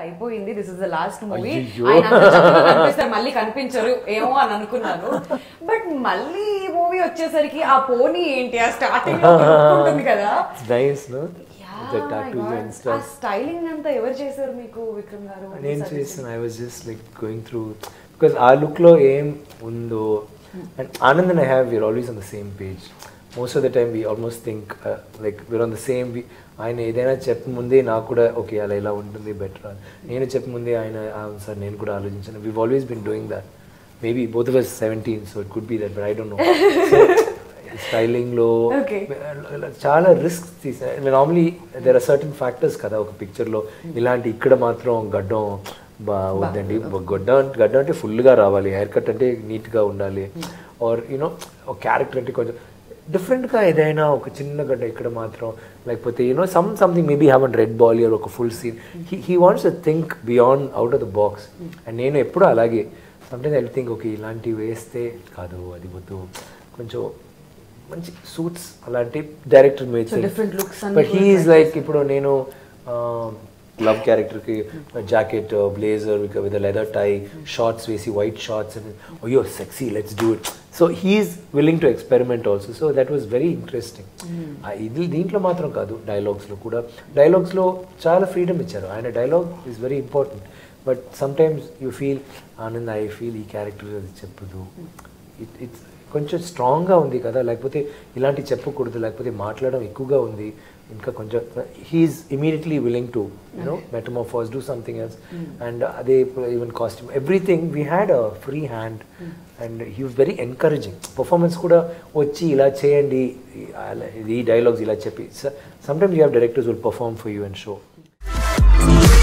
అయిపోయింది this is the last movie అయ్యయ్యో. ఆయన అంత చక్కగా కనిపిస్తారు మళ్ళీ కనిపించరు ఏమో అని అనుకున్నాను బట్ మళ్ళీ ఈ మూవీ వచ్చేసరికి ఆ పోనీ ఏంటి ఆ స్టార్టింగ్ ఉంటుంది కదా nice no Yeah, the my tattoos God. And ఆ స్టఫ్ స్టైలింగ్ అంతా ఎవరు చేశారు మీకు విక్రమ్ గారు నేను చేస్తాను I was just like going through because ఆ లుక్లో ఏం ఉందో and Anand and I have we're always on the same page most of the time we almost think like we're on the same ఆయన ఏదైనా చెప్పముందే నాకు కూడా ఓకే అలా ఇలా ఉంటుంది బెటర్ నేను చెప్పముందే ఆయన సార్ నేను కూడా ఆలోచించాను we always been doing that maybe both was seventeen so it could be that but I don't know స్టైలింగ్లో Okay. చాలా రిస్క్ తీసా normally there are certain factors కదా ఒక పిక్చర్లో ఇలాంటి ఇక్కడ మాత్రం గడ్డం బా వద్దండి గడ్డం అంటే గడ్డం అంటే ఫుల్గా రావాలి హెయిర్ కట్ అంటే నీట్గా ఉండాలి ఆర్ యూనో ఒక క్యారెక్టర్ అంటే కొంచెం డిఫరెంట్గా ఏదైనా ఒక చిన్న గడ్డ ఇక్కడ మాత్రం లేకపోతే you know some something maybe have an red ball ఒక full scene he he wants to think beyond out of the box and నేను ఎప్పుడూ అలాగే సమ్టైమ్స్ ఐ థింక్ ఓకే ఇలాంటివి వేస్తే కాదు అది వద్దు కొంచెం మంచి సూట్స్ అలాంటి డైరెక్టర్ మీద So, different looks అన్ని బట్ కూడా హీఈస్ లైక్ ఇప్పుడు నేను లవ్ క్యారెక్టర్కి jacket blazer with leather tie shorts వేసి వైట్ షార్ట్స్ అని అయ్యో sexy let's do it so he's willing to experiment also so that was very interesting ఇది దీంట్లో మాత్రం కాదు డైలాగ్స్లో కూడా డైలాగ్స్లో చాలా ఫ్రీడమ్ ఇచ్చారు ఆయన dialogue is very important but sometimes you feel Anand I feel ఈ క్యారెక్టర్ అది చెప్పదు ఇట్ ఇట్స్ కొంచెం స్ట్రాంగ్గా ఉంది కదా లేకపోతే ఇలాంటి చెప్పకూడదు లేకపోతే మాట్లాడడం ఎక్కువగా ఉంది ఇంకా కొంచెం he's immediately willing to you know metamorphose do something else and అదే even costume everything we had a free hand and he was very encouraging performance కూడా వచ్చి ఇలా చేయండి ఈ డైలాగ్స్ ఇలా చెప్పి sometimes you have directors will perform for you and show